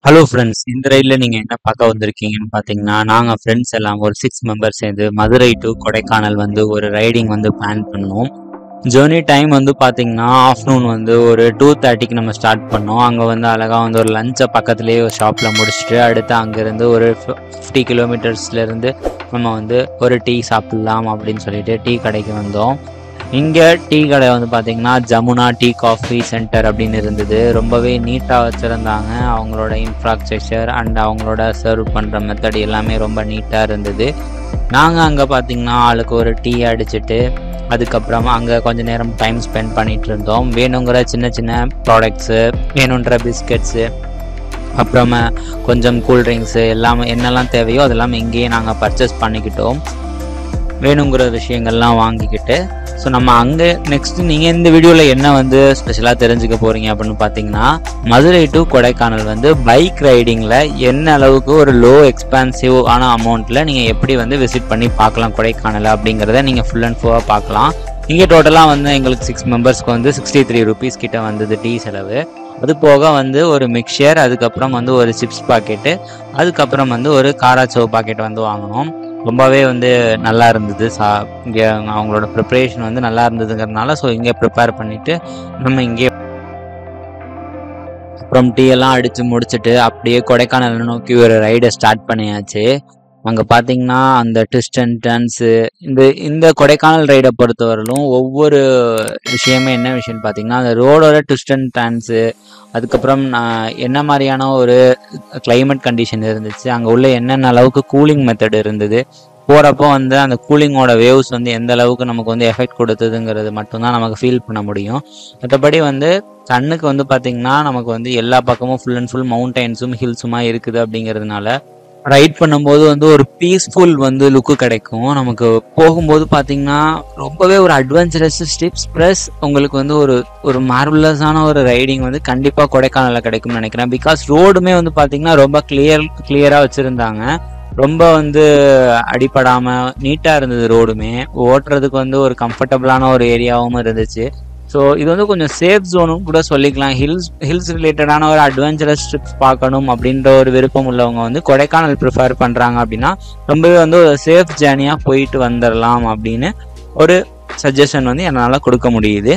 Hello friends இந்த ரைடில் நீங்கள் என்ன பார்க்க வந்திருக்கீங்கன்னு பார்த்தீங்கன்னா நாங்கள் ஃப்ரெண்ட்ஸ் எல்லாம் ஒரு சிக்ஸ் மெம்பர்ஸ் சேர்ந்து மதுரை டு கொடைக்கானல் வந்து ஒரு ரைடிங் வந்து பிளான் பண்ணோம் ஜேர்னி டைம் வந்து பார்த்தீங்கன்னா ஆஃப்டர்நூன் வந்து ஒரு டூ தேர்ட்டிக்கு நம்ம ஸ்டார்ட் பண்ணோம் அங்கே வந்து அழகாக வந்து ஒரு லஞ்சை பக்கத்துலேயே ஒரு ஷாப்பில் முடிச்சுட்டு அடுத்து அங்கேருந்து ஒரு ஃபிஃப்டி கிலோமீட்டர்ஸ்லேருந்து நம்ம வந்து ஒரு டீ சாப்பிட்லாம் அப்படின்னு சொல்லிட்டு டீ கடைக்கு வந்தோம் இங்கே டீ கடை வந்து பார்த்தீங்கன்னா ஜமுனா டீ காஃபி சென்டர் அப்படின்னு இருந்தது ரொம்பவே நீட்டாக வச்சுருந்தாங்க அவங்களோட இன்ஃப்ராஸ்ட்ரக்சர் அண்ட் அவங்களோட சர்வ் பண்ணுற மெத்தட் எல்லாமே ரொம்ப நீட்டாக இருந்தது நாங்கள் அங்கே பார்த்தீங்கன்னா ஆளுக்கு ஒரு டீ அடிச்சுட்டு அதுக்கப்புறமா அங்கே கொஞ்ச நேரம் டைம் ஸ்பெண்ட் பண்ணிட்டு இருந்தோம் வேணுங்கிற சின்ன சின்ன ப்ராடக்ட்ஸு வேணுன்ற பிஸ்கட்ஸு அப்புறமா கொஞ்சம் கூல்ட்ரிங்க்ஸு எல்லாமே என்னெல்லாம் தேவையோ அதெல்லாம் இங்கேயே நாங்கள் பர்ச்சேஸ் பண்ணிக்கிட்டோம் வேணுங்கிற விஷயங்கள்லாம் வாங்கிக்கிட்டு ஸோ நம்ம அங்கே நெக்ஸ்ட் நீங்கள் இந்த வீடியோவில் என்ன வந்து ஸ்பெஷலாக தெரிஞ்சுக்க போகிறீங்க அப்படின்னு பார்த்தீங்கன்னா மதுரை டு கொடைக்கானல் வந்து பைக் ரைடிங்கில் என்ன அளவுக்கு ஒரு லோ எக்ஸ்பான்சிவ் ஆன அமௌண்ட்டில் நீங்கள் எப்படி வந்து விசிட் பண்ணி பார்க்கலாம் கொடைக்கானல் அப்படிங்கிறத நீங்கள் ஃபுல் அண்ட் ஃபுல்லாக பார்க்கலாம் இங்கே டோட்டலாக வந்து எங்களுக்கு சிக்ஸ் மெம்பர்ஸ்க்கு வந்து சிக்ஸ்டி த்ரீ ருபீஸ் கிட்ட வந்தது டீ செலவு அது போக வந்து ஒரு மிக்சர் அதுக்கப்புறம் வந்து ஒரு சிப்ஸ் பாக்கெட்டு அதுக்கப்புறம் வந்து ஒரு காராச்சோவ் பாக்கெட் வந்து வாங்கினோம் ரொம்பவே வந்து நல்லா இருந்தது சா இங்கே அவங்களோட ப்ரிப்பரேஷன் வந்து நல்லா இருந்ததுங்கிறதுனால ஸோ இங்கே ப்ரிப்பேர் பண்ணிவிட்டு நம்ம இங்கே அப்புறம் டீ எல்லாம் அடித்து முடிச்சுட்டு அப்படியே கொடைக்கானல் நோக்கி ஒரு ரைடை ஸ்டார்ட் பண்ணியாச்சு அங்கே பார்த்தீங்கன்னா அந்த ட்விஸ்ட் அண்ட் டர்ன்ஸு இந்த இந்த கொடைக்கானல் ரைடை பொறுத்தவரையிலும் ஒவ்வொரு விஷயமே என்ன விஷயம்னு பார்த்தீங்கன்னா அந்த ரோடோட ட்விஸ்ட் அண்ட் டர்ன்ஸு அதுக்கப்புறம் நான் என்ன மாதிரியான ஒரு கிளைமேட் கண்டிஷன் இருந்துச்சு அங்கே உள்ள என்னென்ன அளவுக்கு கூலிங் மெத்தட் இருந்தது போகிறப்போ வந்து அந்த கூலிங்கோட வேவ்ஸ் வந்து எந்த அளவுக்கு நமக்கு வந்து எஃபெக்ட் கொடுத்ததுங்கிறது மட்டும்தான் நமக்கு ஃபீல் பண்ண முடியும் மற்றபடி வந்து கண்ணுக்கு வந்து பார்த்திங்கன்னா நமக்கு வந்து எல்லா பக்கமும் ஃபுல் அண்ட் ஃபுல் மவுண்டைன்ஸும் ஹில்ஸுமா இருக்குது அப்படிங்கிறதுனால ரைட் பண்ணும்போது வந்து ஒரு பீஸ்ஃபுல் வந்து லுக்கு கிடைக்கும் நமக்கு போகும்போது பார்த்தீங்கன்னா ரொம்பவே ஒரு அட்வென்ச்சரஸ் ஸ்டெப்ஸ் ப்ளஸ் உங்களுக்கு வந்து ஒரு ஒரு மார்வலஸான ஒரு ரைடிங் வந்து கண்டிப்பாக கொடைக்கானலில் கிடைக்கும்னு நினைக்கிறேன் பிகாஸ் ரோடுமே வந்து பார்த்தீங்கன்னா ரொம்ப கிளியர் கிளியராக வச்சுருந்தாங்க ரொம்ப வந்து அடிப்படாமல் நீட்டாக இருந்தது ரோடுமே ஓட்டுறதுக்கு வந்து ஒரு கம்ஃபர்டபுளான ஒரு ஏரியாவும் இருந்துச்சு ஸோ இது வந்து கொஞ்சம் சேஃப் ஜோனும் கூட சொல்லிக்கலாம் ஹில்ஸ் ஹில்ஸ் ரிலேட்டடான ஒரு அட்வென்ச்சரஸ் ட்ரிப்ஸ் பார்க்கணும் அப்படின்ற ஒரு விருப்பம் உள்ளவங்க வந்து கொடைக்கானல் ப்ரிஃபர் பண்ணுறாங்க அப்படின்னா ரொம்பவே வந்து ஒரு சேஃப் ஜேர்னியாக போயிட்டு வந்துடலாம் அப்படின்னு ஒரு சஜஷன் வந்து என்னால் கொடுக்க முடியுது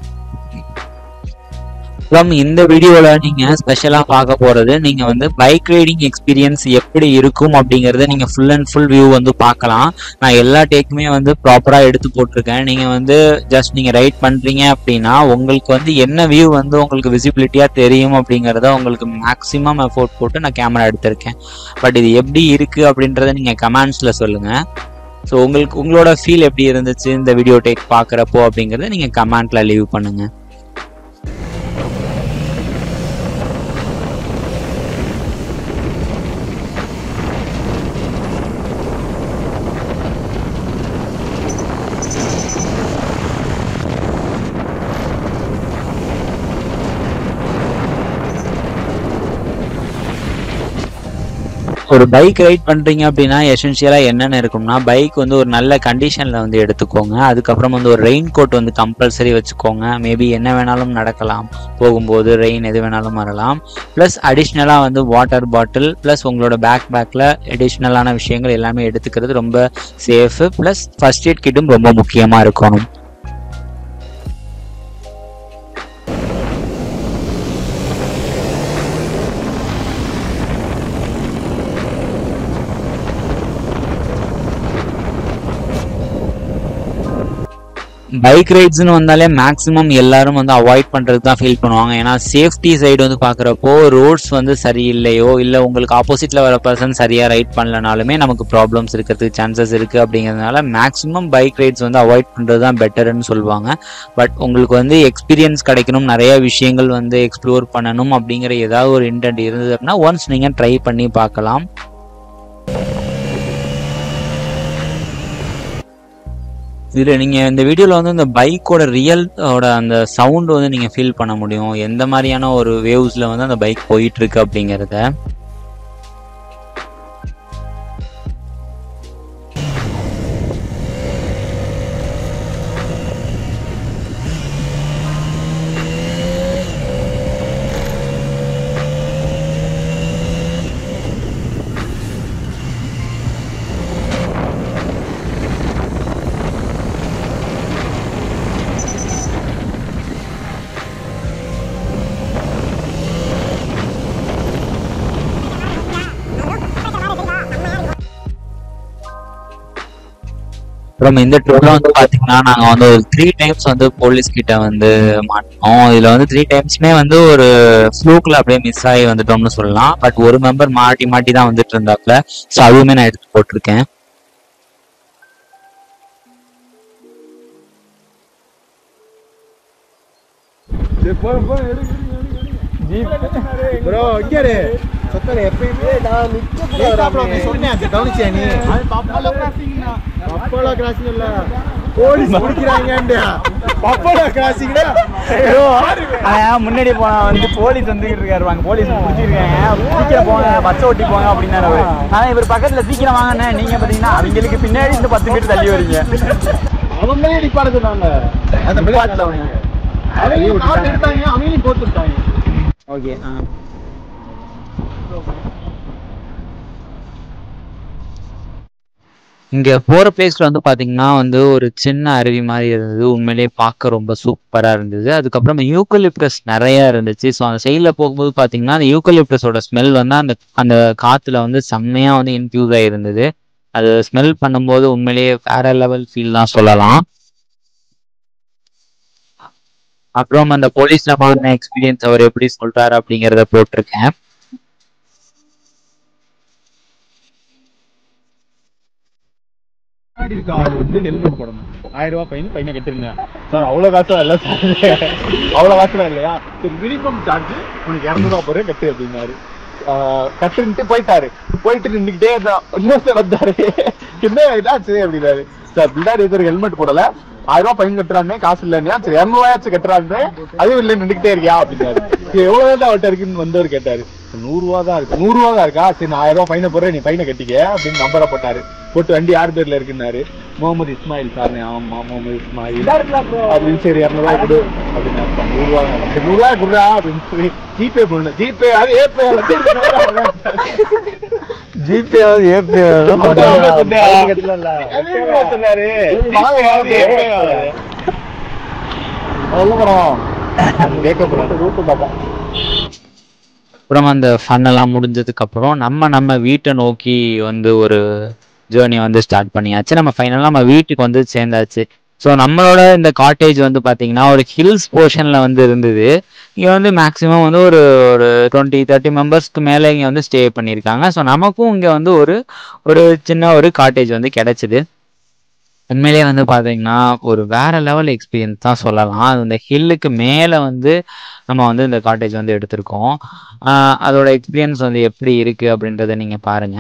அப்புறம் இந்த வீடியோவில் நீங்கள் ஸ்பெஷலாக பார்க்க போகிறது நீங்கள் வந்து பைக் ரைடிங் எக்ஸ்பீரியன்ஸ் எப்படி இருக்கும் அப்படிங்கிறத நீங்கள் ஃபுல் அண்ட் ஃபுல் வியூ வந்து பார்க்கலாம் நான் எல்லா டேக்குமே வந்து ப்ராப்பராக எடுத்து போட்டிருக்கேன் நீங்கள் வந்து ஜஸ்ட் நீங்கள் ரைட் பண்ணுறீங்க அப்படின்னா உங்களுக்கு வந்து என்ன வியூ வந்து உங்களுக்கு விசிபிலிட்டியாக தெரியும் அப்படிங்கிறத உங்களுக்கு மேக்ஸிமம் எஃபோர்ட் போட்டு நான் கேமரா எடுத்திருக்கேன் பட் இது எப்படி இருக்குது அப்படின்றத நீங்கள் கமெண்ட்ஸில் சொல்லுங்கள் ஸோ உங்களுக்கு உங்களோட ஃபீல் எப்படி இருந்துச்சு இந்த வீடியோ டேக் பார்க்குறப்போ அப்படிங்கிறத நீங்கள் கமெண்ட்டில் லீவ் பண்ணுங்கள் ஒரு பைக் ரைட் பண்ணுறீங்க அப்படின்னா எசென்ஷியலாக என்னென்ன இருக்கும்னா பைக் வந்து ஒரு நல்ல கண்டிஷனில் வந்து எடுத்துக்கோங்க அதுக்கப்புறம் வந்து ஒரு ரெயின் கோட் வந்து கம்பல்சரி வச்சுக்கோங்க மேபி என்ன வேணாலும் நடக்கலாம் போகும்போது ரெயின் எது வேணாலும் வரலாம் ப்ளஸ் அடிஷ்னலாக வந்து வாட்டர் பாட்டில் ப்ளஸ் உங்களோட பேக் பேக்கில் அடிஷ்னலான விஷயங்கள் எல்லாமே எடுத்துக்கிறது ரொம்ப சேஃபு ப்ளஸ் ஃபர்ஸ்ட் எய்ட் கிட்டும் ரொம்ப முக்கியமாக இருக்கணும் பைக் ரைட்ஸ்னு வந்தாலே மேக்ஸிமம் எல்லாரும் வந்து அவாய்ட் பண்ணுறதுக்கு தான் ஃபீல் பண்ணுவாங்க ஏன்னா சேஃப்டி சைடு வந்து பார்க்குறப்போ ரோட்ஸ் வந்து சரியில்லையோ இல்லை உங்களுக்கு ஆப்போசிட்டில் வர பர்சன் சரியாக ரைட் பண்ணலனாலுமே நமக்கு ப்ராப்ளம்ஸ் இருக்கிறதுக்கு சான்சஸ் இருக்குது அப்படிங்கிறதுனால மேக்ஸிமம் பைக் ரைட்ஸ் வந்து அவாய்ட் பண்ணுறது தான் பெட்டர்னு சொல்லுவாங்க பட் உங்களுக்கு வந்து எக்ஸ்பீரியன்ஸ் கிடைக்கணும் நிறைய விஷயங்கள் வந்து எக்ஸ்ப்ளோர் பண்ணணும் அப்படிங்கிற ஏதாவது ஒரு இன்டென்ட் இருந்தது அப்படின்னா ஒன்ஸ் நீங்கள் ட்ரை பண்ணி பார்க்கலாம் இதில் நீங்கள் இந்த வீடியோவில் வந்து இந்த பைக்கோட ரியலோட அந்த சவுண்ட் வந்து நீங்கள் ஃபீல் பண்ண முடியும் எந்த மாதிரியான ஒரு வேவ்ஸில் வந்து அந்த பைக் போயிட்டுருக்கு அப்படிங்கிறத அப்புறம் இந்த ட்ரிப்ல வந்து பாத்தீங்கன்னா நாங்க வந்து ஒரு த்ரீ டைம்ஸ் வந்து போலீஸ் கிட்ட வந்து மாட்டோம் இதுல வந்து த்ரீ டைம்ஸ்மே வந்து ஒரு ஃப்ளூக்ல அப்படியே மிஸ் ஆகி வந்துட்டோம்னு சொல்லலாம் பட் ஒரு மெம்பர் மாட்டி மாட்டி தான் வந்துட்டு இருந்தாப்ல ஸோ அதுவுமே நான் எடுத்து போட்டிருக்கேன் ப்ரோ இங்க இரு சத்தல எப்பயுமே நான் நிக்க சொன்னேன் அது கவனிச்சியா நீ பப்போலா கிராசிங் இல்ல போலீஸ் பிடிக்கிறாங்க பப்போலா கிராசிங்னா ஆனா முன்னாடி போனா வந்து போலீஸ் வந்துகிட்டு இருக்காரு வாங்க போலீஸ் பிடிச்சிருக்காங்க சீக்கிரம் போங்க பச்சை ஓட்டி போங்க அப்படின்னாரு அவரு ஆனா இவர் பக்கத்துல சீக்கிரம் வாங்கண்ணே நீங்க பாத்தீங்கன்னா அவங்களுக்கு பின்னாடி இந்த பத்து மீட்டர் தள்ளி வரீங்க அவங்களே நிப்பாட சொன்னாங்க அந்த பிளாட்ல அவங்க அவங்க காத்து எடுத்தாங்க அவங்களையும் போட்டுட்டாங்க ஓகே இங்க போற பிளேஸ்ல வந்து பாத்தீங்கன்னா வந்து ஒரு சின்ன அருவி மாதிரி இருந்தது உண்மையிலேயே பார்க்க ரொம்ப சூப்பரா இருந்தது அதுக்கப்புறம் யூக்கலிப்டஸ் நிறைய இருந்துச்சு ஸோ அந்த சைடில் போகும்போது பாத்தீங்கன்னா அந்த யூக்கலிப்டஸோட ஸ்மெல் வந்து அந்த அந்த காத்துல வந்து செம்மையா வந்து இன்ஃபியூஸ் ஆயிருந்தது அது ஸ்மெல் பண்ணும்போது உண்மையிலேயே வேற லெவல் ஃபீல் தான் சொல்லலாம் அப்புறம் அந்த போலீஸ்ல பார்த்த எக்ஸ்பீரியன்ஸ் அவர் எப்படி சொல்றாரு அப்படிங்கிறத போட்டிருக்கேன் வந்து ஹெல்மெட் போடணும் ஆயிரம் ரூபாய் ஃபைன் ஃபைனை கட்டிருங்க சார் அவ்வளோ காசு இல்லை சார் அவ்வளோ காசுலாம் இல்லையா சரி மினிமம் சார்ஜ் உனக்கு இரநூறுவா போகிறேன் கட்டு அப்படின்னாரு ஆஹ் கட்டுன்ட்டு போயிட்டாரு போயிட்டு நின்றுக்கிட்டே இருந்தான் இன்னொருத்தர் வந்தாரு என்ன இதாச்சு அப்படின்னாரு சார் பின்னாடி எதிர ஹெல்மெட் போடல ஆயிரம் ரூபாய் ஃபைன் கட்டுறானே காசு இல்லைன்னா சரி இரநூறுவாயாச்சும் கட்டுறான்னு அதுவும் இல்லை நின்றுக்கிட்டே இருக்கியா அப்படின்னாரு சரி எவ்வளவு தான் அவர்கிட்ட இருக்குன்னு வந்தவர் கேட்டாரு நூறு ரூபா தான் இருக்கு நூறு ரூபா தான் இருக்கா சரி நான் ஆயிரம் ரூபாய் ஃபைனை போடுறேன் நீ ஃபைனை கட்டிக்க அப்படின்னு நம்பரை போட்டாரு போட்டு வண்டி யார் பேர்ல இருக்குன்னாரு முகமது இஸ்மாயில் சார் ஆமா முகமது இஸ்மாயில் அப்படின்னு சரி இரநூறுவா கொடு அப்படின்னு அர்த்தம். நூறு ரூபா தான். சரி நூறு ரூபா கொடுறா அப்படின்னு சொல்லி ஜிபே பண்ணு ஜிபே அது ஏபே ஜிபே ஏபே சொன்னாரு கேட்கக்கூடாது ரூட்டு பார்த்தா அப்புறம் அந்த ஃபன் எல்லாம் முடிஞ்சதுக்கு அப்புறம் நம்ம நம்ம வீட்டை நோக்கி வந்து ஒரு ஜேர்னி வந்து ஸ்டார்ட் பண்ணியாச்சு நம்ம ஃபைனலாக நம்ம வீட்டுக்கு வந்து சேர்ந்தாச்சு ஸோ நம்மளோட இந்த காட்டேஜ் வந்து பார்த்தீங்கன்னா ஒரு ஹில்ஸ் போர்ஷனில் வந்து இருந்தது இங்கே வந்து மேக்ஸிமம் வந்து ஒரு ஒரு டுவெண்ட்டி தேர்ட்டி மெம்பர்ஸ்க்கு மேலே இங்கே வந்து ஸ்டே பண்ணியிருக்காங்க ஸோ நமக்கும் இங்கே வந்து ஒரு ஒரு சின்ன ஒரு காட்டேஜ் வந்து கிடைச்சிது உண்மையிலேயே வந்து பார்த்தீங்கன்னா ஒரு வேற லெவல் எக்ஸ்பீரியன்ஸ் தான் சொல்லலாம் அது இந்த ஹில்லுக்கு மேலே வந்து நம்ம வந்து இந்த காட்டேஜ் வந்து எடுத்திருக்கோம் ஆஹ் அதோட எக்ஸ்பீரியன்ஸ் வந்து எப்படி இருக்கு அப்படின்றத நீங்க பாருங்க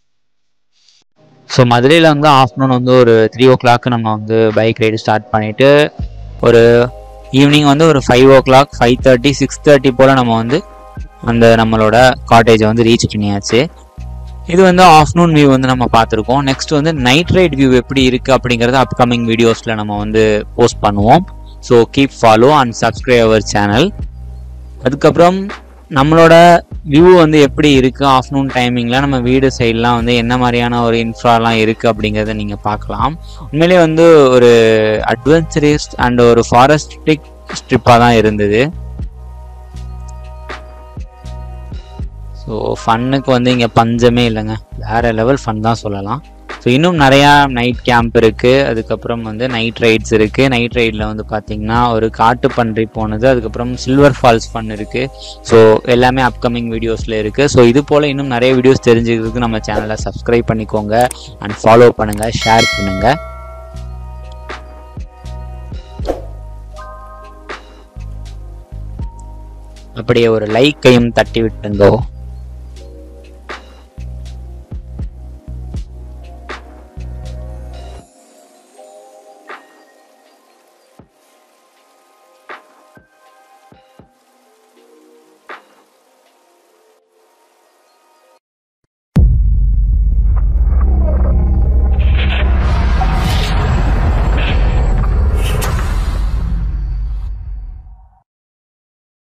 ஸோ மதுரையில் வந்து ஆஃப்டர்நூன் வந்து ஒரு த்ரீ ஓ கிளாக் நம்ம வந்து பைக் ரைடு ஸ்டார்ட் பண்ணிட்டு ஒரு ஈவினிங் வந்து ஒரு five o'clock five thirty six thirty போல் நம்ம வந்து அந்த நம்மளோட காட்டேஜை வந்து ரீச் பண்ணியாச்சு இது வந்து ஆஃப்டர்நூன் வியூ வந்து நம்ம பார்த்துருக்கோம் நெக்ஸ்ட் வந்து நைட் ரைட் வியூ எப்படி இருக்கு அப்படிங்கறத அப்கமிங் வீடியோஸில் நம்ம வந்து போஸ்ட் பண்ணுவோம் so keep follow and subscribe our channel அதுக்கப்புறம் நம்மளோட வியூ வந்து எப்படி இருக்கு ஆஃப்டர்நூன் டைமிங்ல நம்ம வீடு சைட்லாம் வந்து என்ன மாதிரியான ஒரு இன்ஃப்ராலாம் இருக்கு அப்படிங்கிறத நீங்க பார்க்கலாம் உண்மையிலேயே வந்து ஒரு அட்வென்ச்சரிஸ்ட் அண்ட் ஒரு ஃபாரஸ்டிக் ஸ்ட்ரிப்பாக தான் இருந்தது ஸோ ஃபன்னுக்கு வந்து இங்கே பஞ்சமே இல்லைங்க வேற லெவல் ஃபன் தான் சொல்லலாம் ஸோ இன்னும் நிறையா நைட் கேம்ப் இருக்குது அதுக்கப்புறம் வந்து நைட் ரைட்ஸ் இருக்குது நைட் ரைடில் வந்து பார்த்தீங்கன்னா ஒரு காட்டு பன்றி போனது அதுக்கப்புறம் சில்வர் ஃபால்ஸ் ஃபன் இருக்குது ஸோ எல்லாமே அப்கமிங் வீடியோஸில் இருக்குது ஸோ இது போல் இன்னும் நிறைய வீடியோஸ் தெரிஞ்சுக்கிறதுக்கு நம்ம சேனலை சப்ஸ்கிரைப் பண்ணிக்கோங்க அண்ட் ஃபாலோ பண்ணுங்கள் ஷேர் பண்ணுங்கள் அப்படியே ஒரு லைக்கையும் தட்டி விட்டுங்கோ